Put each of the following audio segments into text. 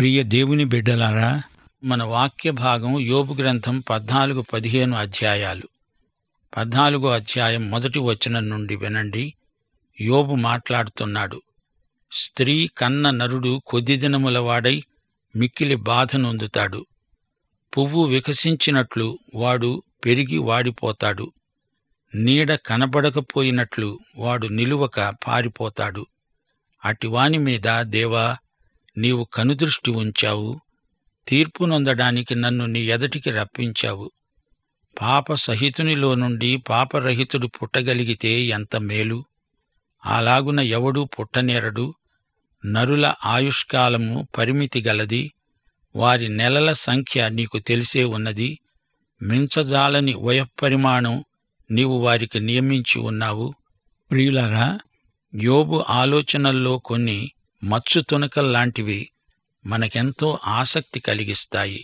ప్రియ దేవుని బిడ్డలారా మన వాక్య భాగం యోబు గ్రంథం పద్నాలుగు పదిహేను అధ్యాయాలు పద్నాలుగో అధ్యాయం మొదటి వచనం నుండి వినండి యోబు మాట్లాడుతున్నాడు స్త్రీ కన్న నరుడు కొద్ది దినముల వాడై మిక్కిలి బాధ నొందుతాడు పువ్వు వికసించినట్లు వాడు పెరిగి వాడిపోతాడు నీడ కనబడకపోయినట్లు వాడు నిలువక పారిపోతాడు అటివాని మీద దేవా నీవు కనుదృష్టి ఉంచావు తీర్పు నొందడానికి నన్ను నీ ఎదటికి రప్పించావు పాప సహితునిలో నుండి పాపరహితుడు పుట్టగలిగితే ఎంత మేలు అలాగున ఎవడూ పుట్టనేరడు నరుల ఆయుష్కాలము పరిమితి గలది వారి నెలల సంఖ్య నీకు తెలిసే ఉన్నది మించజాలని వయఃపరిమాణం నీవు వారికి నియమించి ఉన్నావు ప్రియులారా యోబు ఆలోచనల్లో కొన్ని మచ్చు తునకల్లాంటివి మనకెంతో ఆసక్తి కలిగిస్తాయి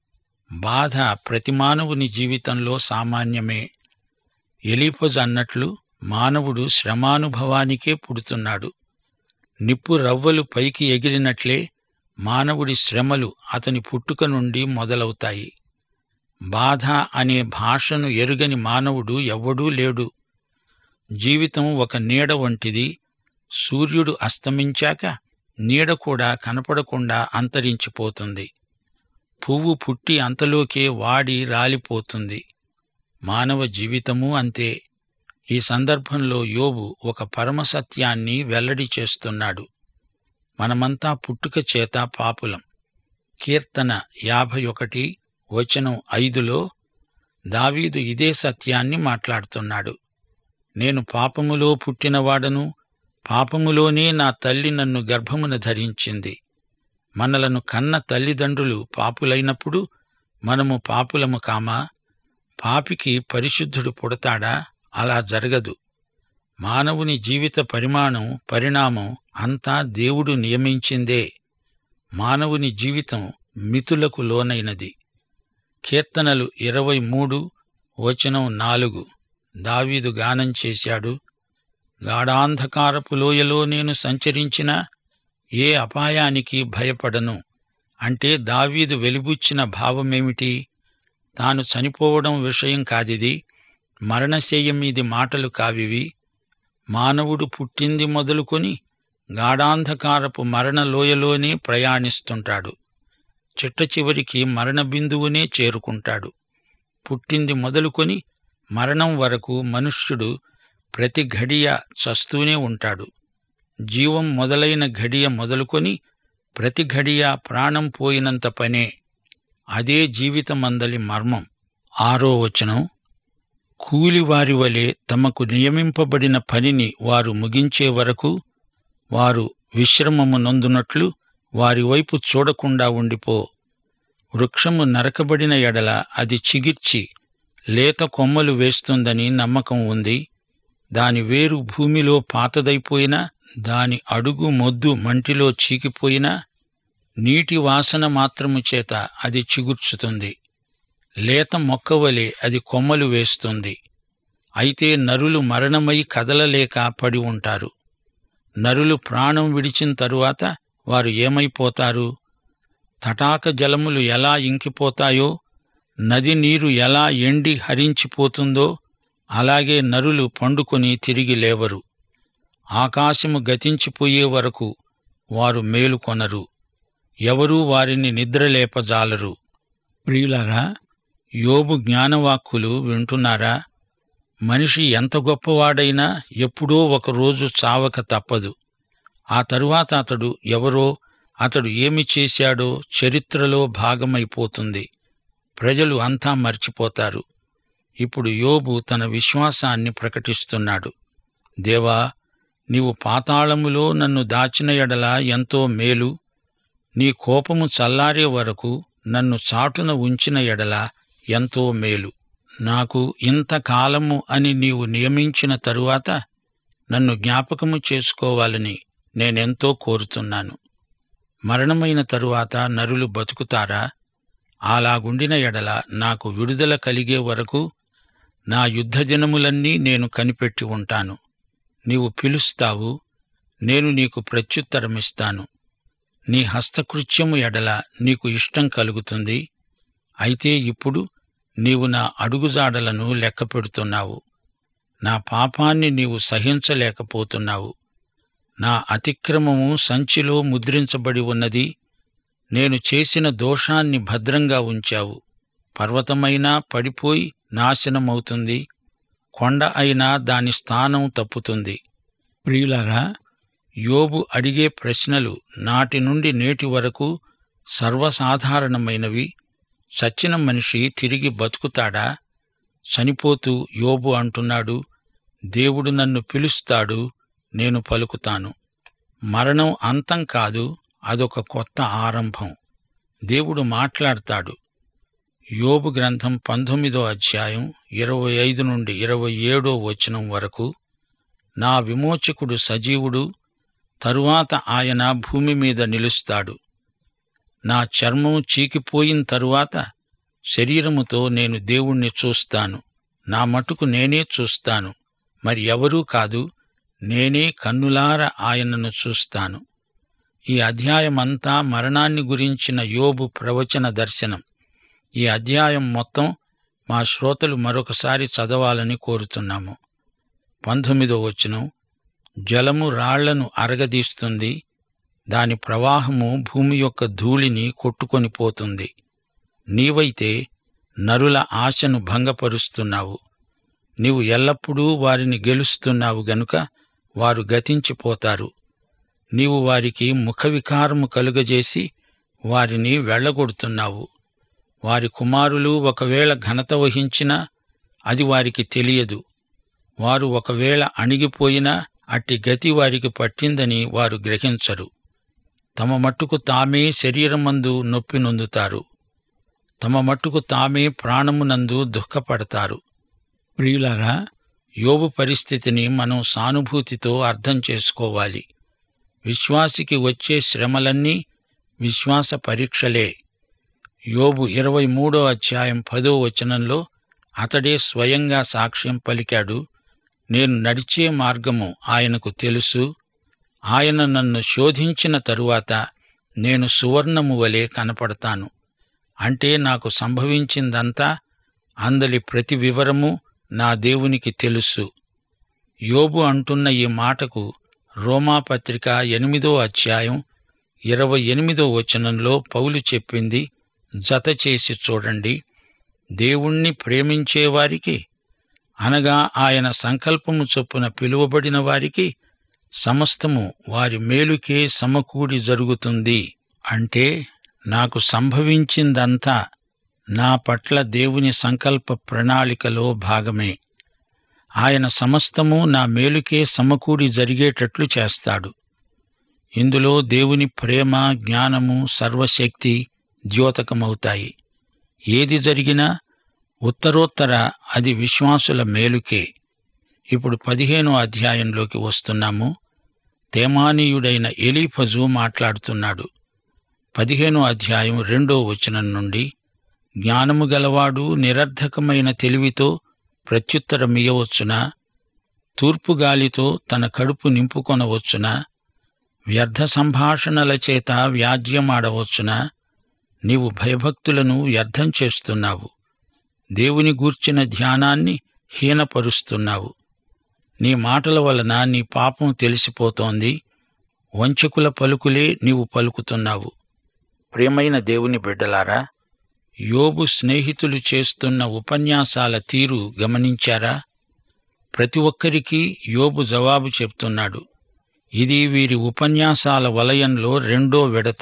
బాధ ప్రతి మానవుని జీవితంలో సామాన్యమే ఎలీపొజ్ అన్నట్లు మానవుడు శ్రమానుభవానికే పుడుతున్నాడు నిప్పు రవ్వలు పైకి ఎగిరినట్లే మానవుడి శ్రమలు అతని పుట్టుక నుండి మొదలవుతాయి బాధ అనే భాషను ఎరుగని మానవుడు ఎవ్వడూ లేడు జీవితం ఒక నీడ వంటిది సూర్యుడు అస్తమించాక నీడ కూడా కనపడకుండా అంతరించిపోతుంది పువ్వు పుట్టి అంతలోకే వాడి రాలిపోతుంది మానవ జీవితము అంతే ఈ సందర్భంలో యోబు ఒక పరమసత్యాన్ని వెల్లడి చేస్తున్నాడు మనమంతా పుట్టుక చేత పాపులం కీర్తన యాభై ఒకటి వచనం ఐదులో దావీదు ఇదే సత్యాన్ని మాట్లాడుతున్నాడు నేను పాపములో పుట్టినవాడను పాపములోనే నా తల్లి నన్ను గర్భమున ధరించింది మనలను కన్న తల్లిదండ్రులు పాపులైనప్పుడు మనము పాపులము కామా పాపికి పరిశుద్ధుడు పుడతాడా అలా జరగదు మానవుని జీవిత పరిమాణం పరిణామం అంతా దేవుడు నియమించిందే మానవుని జీవితం మితులకు లోనైనది కీర్తనలు ఇరవై మూడు వచనం నాలుగు దావీదు గానం చేశాడు గాఢాంధకారపు లోయలో నేను సంచరించిన ఏ అపాయానికి భయపడను అంటే దావీదు వెలిబుచ్చిన భావమేమిటి తాను చనిపోవడం విషయం కాదిది మరణశయ్యం మీది మాటలు కావివి మానవుడు పుట్టింది మొదలుకొని గాఢాంధకారపు మరణ లోయలోనే ప్రయాణిస్తుంటాడు చిట్ట చివరికి మరణ బిందువునే చేరుకుంటాడు పుట్టింది మొదలుకొని మరణం వరకు మనుష్యుడు ప్రతి ఘడియ చస్తూనే ఉంటాడు జీవం మొదలైన ఘడియ మొదలుకొని ప్రతి ఘడియ ప్రాణం పోయినంత పనే అదే జీవితమందలి మర్మం ఆరో వచనం కూలివారి వలె తమకు నియమింపబడిన పనిని వారు ముగించే వరకు వారు విశ్రమము నొందునట్లు వారి వైపు చూడకుండా ఉండిపో వృక్షము నరకబడిన ఎడల అది చిగిర్చి లేత కొమ్మలు వేస్తుందని నమ్మకం ఉంది దాని వేరు భూమిలో పాతదైపోయినా దాని అడుగు మొద్దు మంటిలో చీకిపోయినా నీటి వాసన మాత్రము చేత అది చిగుర్చుతుంది లేత మొక్కవలే అది కొమ్మలు వేస్తుంది అయితే నరులు మరణమై కదలలేక పడి ఉంటారు నరులు ప్రాణం విడిచిన తరువాత వారు ఏమైపోతారు తటాక జలములు ఎలా ఇంకిపోతాయో నది నీరు ఎలా ఎండి హరించిపోతుందో అలాగే నరులు పండుకొని తిరిగి లేవరు ఆకాశము గతించిపోయే వరకు వారు మేలుకొనరు ఎవరూ వారిని నిద్రలేపజాలరు ప్రియులారా యోబు జ్ఞానవాక్కులు వింటున్నారా మనిషి ఎంత గొప్పవాడైనా ఎప్పుడో ఒకరోజు చావక తప్పదు ఆ తరువాత అతడు ఎవరో అతడు ఏమి చేశాడో చరిత్రలో భాగమైపోతుంది ప్రజలు అంతా మర్చిపోతారు ఇప్పుడు యోబు తన విశ్వాసాన్ని ప్రకటిస్తున్నాడు దేవా నీవు పాతాళములో నన్ను దాచిన ఎడల ఎంతో మేలు నీ కోపము చల్లారే వరకు నన్ను చాటున ఉంచిన ఎడల ఎంతో మేలు నాకు ఇంతకాలము అని నీవు నియమించిన తరువాత నన్ను జ్ఞాపకము చేసుకోవాలని నేనెంతో కోరుతున్నాను మరణమైన తరువాత నరులు బతుకుతారా అలాగుండిన ఎడల నాకు విడుదల కలిగే వరకు నా యుద్ధ దినములన్నీ నేను కనిపెట్టి ఉంటాను నీవు పిలుస్తావు నేను నీకు ప్రత్యుత్తరమిస్తాను నీ హస్తకృత్యము ఎడల నీకు ఇష్టం కలుగుతుంది అయితే ఇప్పుడు నీవు నా అడుగుజాడలను లెక్కపెడుతున్నావు నా పాపాన్ని నీవు సహించలేకపోతున్నావు నా అతిక్రమము సంచిలో ముద్రించబడి ఉన్నది నేను చేసిన దోషాన్ని భద్రంగా ఉంచావు పర్వతమైనా పడిపోయి నాశనమవుతుంది కొండ అయినా దాని స్థానం తప్పుతుంది ప్రియులారా యోబు అడిగే ప్రశ్నలు నాటి నుండి నేటి వరకు సర్వసాధారణమైనవి చచ్చిన మనిషి తిరిగి బతుకుతాడా చనిపోతూ యోబు అంటున్నాడు దేవుడు నన్ను పిలుస్తాడు నేను పలుకుతాను మరణం అంతం కాదు అదొక కొత్త ఆరంభం దేవుడు మాట్లాడతాడు యోబు గ్రంథం పంతొమ్మిదో అధ్యాయం ఇరవై ఐదు నుండి ఇరవై ఏడో వచనం వరకు నా విమోచకుడు సజీవుడు తరువాత ఆయన భూమి మీద నిలుస్తాడు నా చర్మం చీకిపోయిన తరువాత శరీరముతో నేను దేవుణ్ణి చూస్తాను నా మటుకు నేనే చూస్తాను మరి ఎవరూ కాదు నేనే కన్నులార ఆయనను చూస్తాను ఈ అధ్యాయమంతా మరణాన్ని గురించిన యోబు ప్రవచన దర్శనం ఈ అధ్యాయం మొత్తం మా శ్రోతలు మరొకసారి చదవాలని కోరుతున్నాము పంతొమ్మిదో వచనం జలము రాళ్లను అరగదీస్తుంది దాని ప్రవాహము భూమి యొక్క ధూళిని కొట్టుకొని పోతుంది నీవైతే నరుల ఆశను భంగపరుస్తున్నావు నీవు ఎల్లప్పుడూ వారిని గెలుస్తున్నావు గనుక వారు గతించిపోతారు నీవు వారికి ముఖవికారము కలుగజేసి వారిని వెళ్ళగొడుతున్నావు వారి కుమారులు ఒకవేళ ఘనత వహించినా అది వారికి తెలియదు వారు ఒకవేళ అణిగిపోయినా అట్టి గతి వారికి పట్టిందని వారు గ్రహించరు తమ మట్టుకు తామే శరీరమందు నొప్పి నొందుతారు తమ మట్టుకు తామే ప్రాణమునందు దుఃఖపడతారు ప్రియులారా యోబు పరిస్థితిని మనం సానుభూతితో అర్థం చేసుకోవాలి విశ్వాసికి వచ్చే శ్రమలన్నీ విశ్వాస పరీక్షలే యోబు ఇరవై మూడో అధ్యాయం పదో వచనంలో అతడే స్వయంగా సాక్ష్యం పలికాడు నేను నడిచే మార్గము ఆయనకు తెలుసు ఆయన నన్ను శోధించిన తరువాత నేను సువర్ణము వలె కనపడతాను అంటే నాకు సంభవించిందంతా అందలి ప్రతి వివరము నా దేవునికి తెలుసు యోబు అంటున్న ఈ మాటకు రోమాపత్రిక ఎనిమిదో అధ్యాయం ఇరవై ఎనిమిదో వచనంలో పౌలు చెప్పింది జత చేసి చూడండి దేవుణ్ణి ప్రేమించేవారికి అనగా ఆయన సంకల్పము చొప్పున పిలువబడిన వారికి సమస్తము వారి మేలుకే సమకూడి జరుగుతుంది అంటే నాకు సంభవించిందంతా నా పట్ల దేవుని సంకల్ప ప్రణాళికలో భాగమే ఆయన సమస్తము నా మేలుకే సమకూడి జరిగేటట్లు చేస్తాడు ఇందులో దేవుని ప్రేమ జ్ఞానము సర్వశక్తి ద్యోతకమవుతాయి ఏది జరిగినా ఉత్తరోత్తర అది విశ్వాసుల మేలుకే ఇప్పుడు పదిహేనో అధ్యాయంలోకి వస్తున్నాము తేమానీయుడైన ఎలీఫజు మాట్లాడుతున్నాడు పదిహేనో అధ్యాయం రెండో వచనం నుండి జ్ఞానము గలవాడు నిరర్ధకమైన తెలివితో ప్రత్యుత్తరమియ్యవచ్చునా తూర్పుగాలితో తన కడుపు నింపుకొనవచ్చునా వ్యర్థ సంభాషణల చేత వ్యాజ్యమాడవచ్చునా నీవు భయభక్తులను వ్యర్థం చేస్తున్నావు దేవుని గూర్చిన ధ్యానాన్ని హీనపరుస్తున్నావు నీ మాటల వలన నీ పాపం తెలిసిపోతోంది వంచకుల పలుకులే నీవు పలుకుతున్నావు ప్రియమైన దేవుని బిడ్డలారా యోబు స్నేహితులు చేస్తున్న ఉపన్యాసాల తీరు గమనించారా ప్రతి ఒక్కరికి యోబు జవాబు చెప్తున్నాడు ఇది వీరి ఉపన్యాసాల వలయంలో రెండో విడత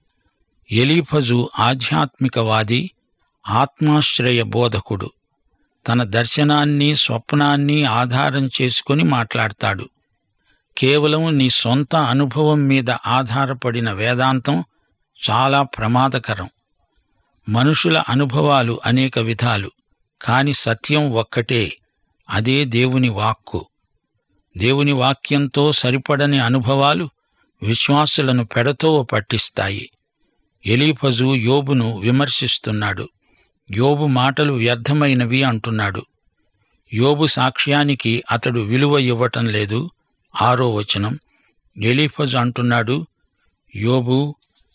ఎలీఫజు ఆధ్యాత్మికవాది ఆత్మాశ్రయ బోధకుడు తన దర్శనాన్ని స్వప్నాన్ని ఆధారం చేసుకుని మాట్లాడతాడు కేవలం నీ సొంత అనుభవం మీద ఆధారపడిన వేదాంతం చాలా ప్రమాదకరం మనుషుల అనుభవాలు అనేక విధాలు కాని సత్యం ఒక్కటే అదే దేవుని వాక్కు దేవుని వాక్యంతో సరిపడని అనుభవాలు విశ్వాసులను పెడతోవ పట్టిస్తాయి ఎలీఫజు యోబును విమర్శిస్తున్నాడు యోబు మాటలు వ్యర్థమైనవి అంటున్నాడు యోబు సాక్ష్యానికి అతడు విలువ ఇవ్వటం లేదు ఆరో వచనం ఎలీఫజు అంటున్నాడు యోబు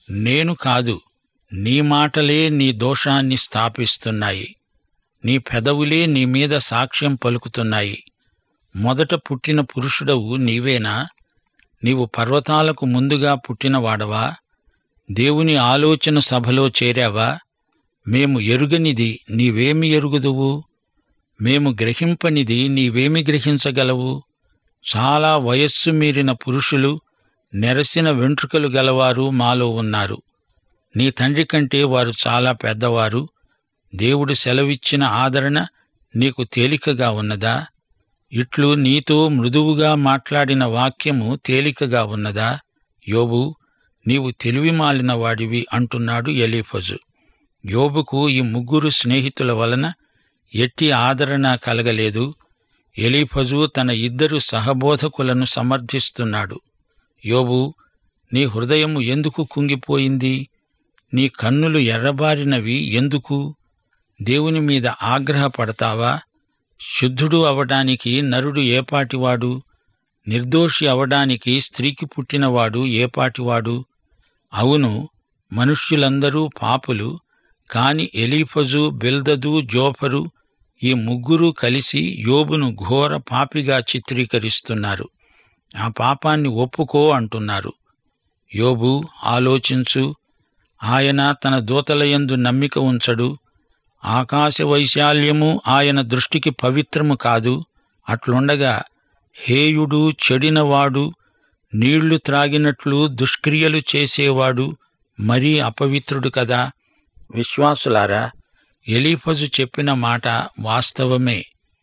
నేను కాదు నీ మాటలే నీ దోషాన్ని స్థాపిస్తున్నాయి నీ పెదవులే నీ మీద సాక్ష్యం పలుకుతున్నాయి మొదట పుట్టిన పురుషుడవు నీవేనా నీవు పర్వతాలకు ముందుగా పుట్టినవాడవా దేవుని ఆలోచన సభలో చేరావా మేము ఎరుగనిది నీవేమి ఎరుగుదువు మేము గ్రహింపనిది నీవేమి గ్రహించగలవు చాలా వయస్సు మీరిన పురుషులు నెరసిన వెంట్రుకలు గలవారు మాలో ఉన్నారు నీ తండ్రి కంటే వారు చాలా పెద్దవారు దేవుడు సెలవిచ్చిన ఆదరణ నీకు తేలికగా ఉన్నదా ఇట్లు నీతో మృదువుగా మాట్లాడిన వాక్యము తేలికగా ఉన్నదా యోబు నీవు తెలివి మాలిన వాడివి అంటున్నాడు ఎలీఫజు యోబుకు ఈ ముగ్గురు స్నేహితుల వలన ఎట్టి ఆదరణ కలగలేదు ఎలీఫజు తన ఇద్దరు సహబోధకులను సమర్థిస్తున్నాడు యోబు నీ హృదయము ఎందుకు కుంగిపోయింది నీ కన్నులు ఎర్రబారినవి ఎందుకు దేవుని మీద ఆగ్రహపడతావా శుద్ధుడు అవడానికి నరుడు ఏపాటివాడు నిర్దోషి అవడానికి స్త్రీకి పుట్టినవాడు ఏపాటివాడు అవును మనుష్యులందరూ పాపులు కాని ఎలీఫజు బిల్దదు జోఫరు ఈ ముగ్గురు కలిసి యోబును ఘోర పాపిగా చిత్రీకరిస్తున్నారు ఆ పాపాన్ని ఒప్పుకో అంటున్నారు యోబు ఆలోచించు ఆయన తన దూతలయందు నమ్మిక ఉంచడు ఆకాశ వైశాల్యము ఆయన దృష్టికి పవిత్రము కాదు అట్లుండగా హేయుడు చెడినవాడు నీళ్లు త్రాగినట్లు దుష్క్రియలు చేసేవాడు మరీ అపవిత్రుడు కదా విశ్వాసులారా ఎలీఫజు చెప్పిన మాట వాస్తవమే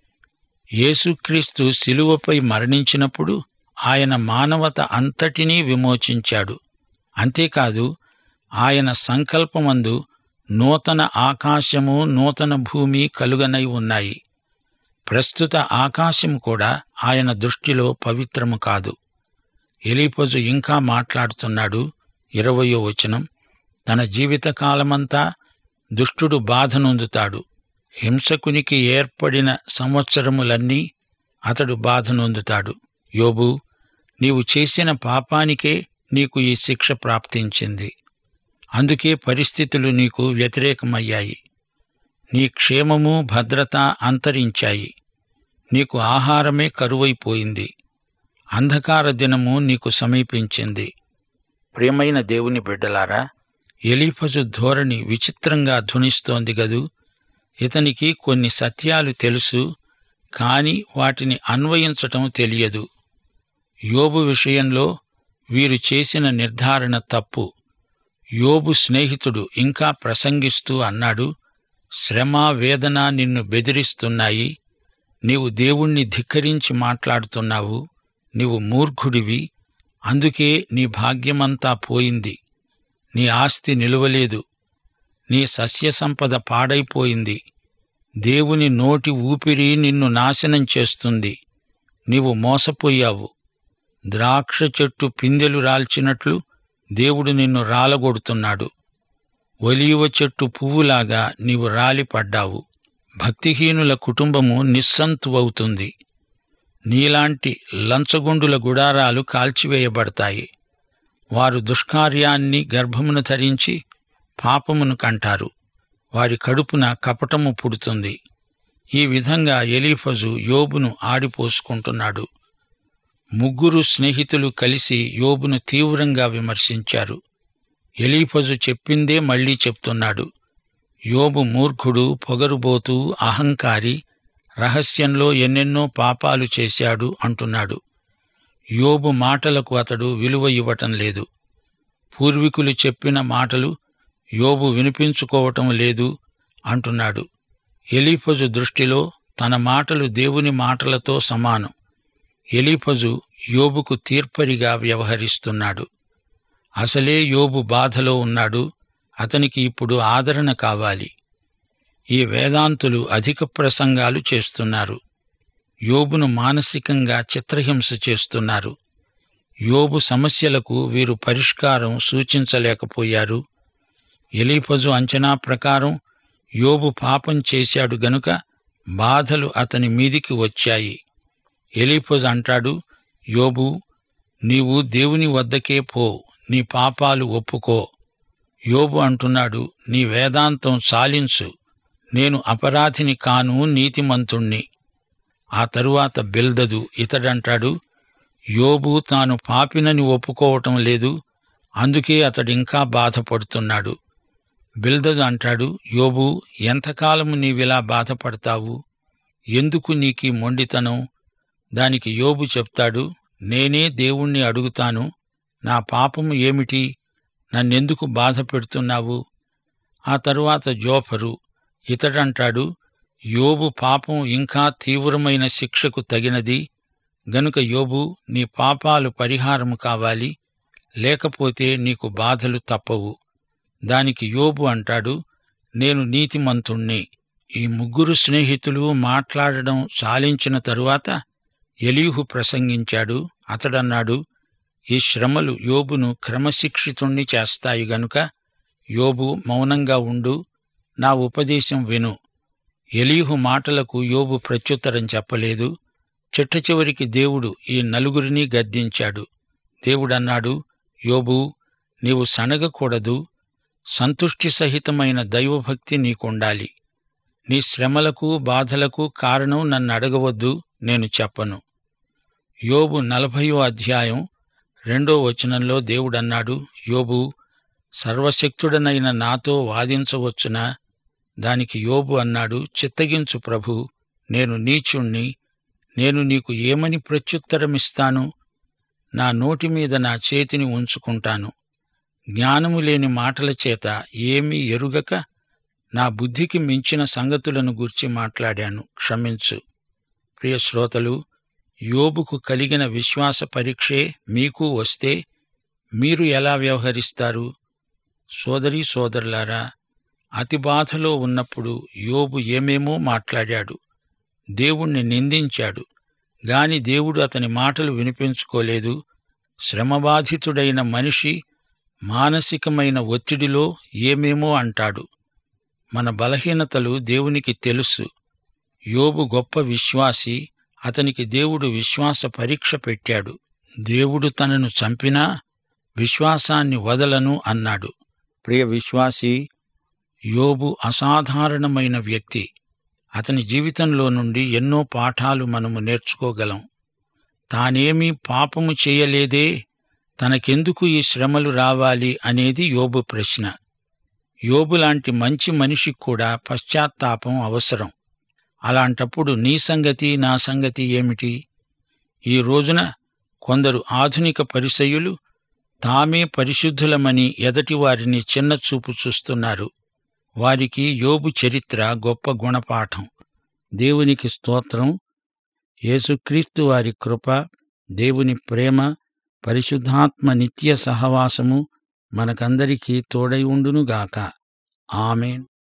యేసుక్రీస్తు శిలువపై మరణించినప్పుడు ఆయన మానవత అంతటినీ విమోచించాడు అంతేకాదు ఆయన సంకల్పమందు నూతన ఆకాశము నూతన భూమి కలుగనై ఉన్నాయి ప్రస్తుత ఆకాశం కూడా ఆయన దృష్టిలో పవిత్రము కాదు ఎలీపజు ఇంకా మాట్లాడుతున్నాడు ఇరవయో వచనం తన జీవితకాలమంతా దుష్టుడు బాధ నొందుతాడు హింసకునికి ఏర్పడిన సంవత్సరములన్నీ అతడు బాధ నొందుతాడు యోబు నీవు చేసిన పాపానికే నీకు ఈ శిక్ష ప్రాప్తించింది అందుకే పరిస్థితులు నీకు వ్యతిరేకమయ్యాయి నీ క్షేమము భద్రత అంతరించాయి నీకు ఆహారమే కరువైపోయింది అంధకార దినము నీకు సమీపించింది ప్రియమైన దేవుని బిడ్డలారా ఎలీఫజు ధోరణి విచిత్రంగా ధ్వనిస్తోంది గదు ఇతనికి కొన్ని సత్యాలు తెలుసు కాని వాటిని అన్వయించటం తెలియదు యోబు విషయంలో వీరు చేసిన నిర్ధారణ తప్పు యోబు స్నేహితుడు ఇంకా ప్రసంగిస్తూ అన్నాడు శ్రమ వేదన నిన్ను బెదిరిస్తున్నాయి నీవు దేవుణ్ణి ధిక్కరించి మాట్లాడుతున్నావు నీవు మూర్ఖుడివి అందుకే నీ భాగ్యమంతా పోయింది నీ ఆస్తి నిలువలేదు నీ సస్య సంపద పాడైపోయింది దేవుని నోటి ఊపిరి నిన్ను నాశనం చేస్తుంది నీవు మోసపోయావు ద్రాక్ష చెట్టు పిందెలు రాల్చినట్లు దేవుడు నిన్ను రాలగొడుతున్నాడు ఒలీవ చెట్టు పువ్వులాగా నీవు రాలిపడ్డావు భక్తిహీనుల కుటుంబము నిస్సంతువవుతుంది నీలాంటి లంచగొండుల గుడారాలు కాల్చివేయబడతాయి వారు దుష్కార్యాన్ని గర్భమును ధరించి పాపమును కంటారు వారి కడుపున కపటము పుడుతుంది ఈ విధంగా ఎలీఫజు యోబును ఆడిపోసుకుంటున్నాడు ముగ్గురు స్నేహితులు కలిసి యోబును తీవ్రంగా విమర్శించారు ఎలీఫజు చెప్పిందే మళ్లీ చెప్తున్నాడు యోబు మూర్ఖుడు పొగరుబోతూ అహంకారి రహస్యంలో ఎన్నెన్నో పాపాలు చేశాడు అంటున్నాడు యోబు మాటలకు అతడు విలువ ఇవ్వటం లేదు పూర్వీకులు చెప్పిన మాటలు యోబు వినిపించుకోవటం లేదు అంటున్నాడు ఎలీఫజు దృష్టిలో తన మాటలు దేవుని మాటలతో సమానం ఎలీఫజు యోబుకు తీర్పరిగా వ్యవహరిస్తున్నాడు అసలే యోబు బాధలో ఉన్నాడు అతనికి ఇప్పుడు ఆదరణ కావాలి ఈ వేదాంతులు అధిక ప్రసంగాలు చేస్తున్నారు యోబును మానసికంగా చిత్రహింస చేస్తున్నారు యోబు సమస్యలకు వీరు పరిష్కారం సూచించలేకపోయారు ఎలీఫజు అంచనా ప్రకారం యోబు పాపం చేశాడు గనుక బాధలు అతని మీదికి వచ్చాయి ఎలీఫజు అంటాడు యోబు నీవు దేవుని వద్దకే పో నీ పాపాలు ఒప్పుకో యోబు అంటున్నాడు నీ వేదాంతం చాలించు నేను అపరాధిని కాను నీతిమంతుణ్ణి ఆ తరువాత బిల్దదు ఇతడంటాడు యోబు తాను పాపినని ఒప్పుకోవటం లేదు అందుకే అతడింకా బాధపడుతున్నాడు బిల్దదు అంటాడు యోబు ఎంతకాలము నీవిలా బాధపడతావు ఎందుకు నీకీ మొండితనం దానికి యోబు చెప్తాడు నేనే దేవుణ్ణి అడుగుతాను నా పాపము ఏమిటి నన్నెందుకు బాధ పెడుతున్నావు ఆ తరువాత జోఫరు ఇతడంటాడు యోబు పాపం ఇంకా తీవ్రమైన శిక్షకు తగినది గనుక యోబు నీ పాపాలు పరిహారము కావాలి లేకపోతే నీకు బాధలు తప్పవు దానికి యోబు అంటాడు నేను నీతిమంతుణ్ణి ఈ ముగ్గురు స్నేహితులు మాట్లాడడం చాలించిన తరువాత ఎలీహు ప్రసంగించాడు అతడన్నాడు ఈ శ్రమలు యోబును క్రమశిక్షితుణ్ణి చేస్తాయి గనుక యోబు మౌనంగా ఉండు నా ఉపదేశం విను ఎలీహు మాటలకు యోబు ప్రత్యుత్తరం చెప్పలేదు చిట్ట చివరికి దేవుడు ఈ నలుగురిని గద్దించాడు దేవుడన్నాడు యోబు నీవు సనగకూడదు సంతుష్టి సహితమైన దైవభక్తి నీకుండాలి నీ శ్రమలకు బాధలకు కారణం నన్ను అడగవద్దు నేను చెప్పను యోబు నలభయో అధ్యాయం రెండో వచనంలో దేవుడన్నాడు యోబు సర్వశక్తుడనైన నాతో వాదించవచ్చునా దానికి యోబు అన్నాడు చిత్తగించు ప్రభు నేను నీచుణ్ణి నేను నీకు ఏమని ప్రత్యుత్తరమిస్తాను నా నోటి మీద నా చేతిని ఉంచుకుంటాను జ్ఞానము లేని మాటల చేత ఏమీ ఎరుగక నా బుద్ధికి మించిన సంగతులను గూర్చి మాట్లాడాను క్షమించు ప్రియ శ్రోతలు యోబుకు కలిగిన విశ్వాస పరీక్షే మీకు వస్తే మీరు ఎలా వ్యవహరిస్తారు సోదరీ సోదరులారా అతి బాధలో ఉన్నప్పుడు యోబు ఏమేమో మాట్లాడాడు దేవుణ్ణి నిందించాడు గాని దేవుడు అతని మాటలు వినిపించుకోలేదు శ్రమబాధితుడైన మనిషి మానసికమైన ఒత్తిడిలో ఏమేమో అంటాడు మన బలహీనతలు దేవునికి తెలుసు యోబు గొప్ప విశ్వాసి అతనికి దేవుడు విశ్వాస పరీక్ష పెట్టాడు దేవుడు తనను చంపినా విశ్వాసాన్ని వదలను అన్నాడు ప్రియ విశ్వాసి యోబు అసాధారణమైన వ్యక్తి అతని జీవితంలో నుండి ఎన్నో పాఠాలు మనము నేర్చుకోగలం తానేమీ పాపము చేయలేదే తనకెందుకు ఈ శ్రమలు రావాలి అనేది యోబు ప్రశ్న యోబు లాంటి మంచి మనిషికి కూడా పశ్చాత్తాపం అవసరం అలాంటప్పుడు నీ సంగతి నా సంగతి ఏమిటి ఈ రోజున కొందరు ఆధునిక పరిసయులు తామే పరిశుద్ధులమని ఎదటి వారిని చిన్నచూపు చూస్తున్నారు వారికి యోబు చరిత్ర గొప్ప గుణపాఠం దేవునికి స్తోత్రం యేసుక్రీస్తు వారి కృప దేవుని ప్రేమ పరిశుద్ధాత్మ నిత్య సహవాసము మనకందరికీ తోడై ఉండునుగాక ఆమెన్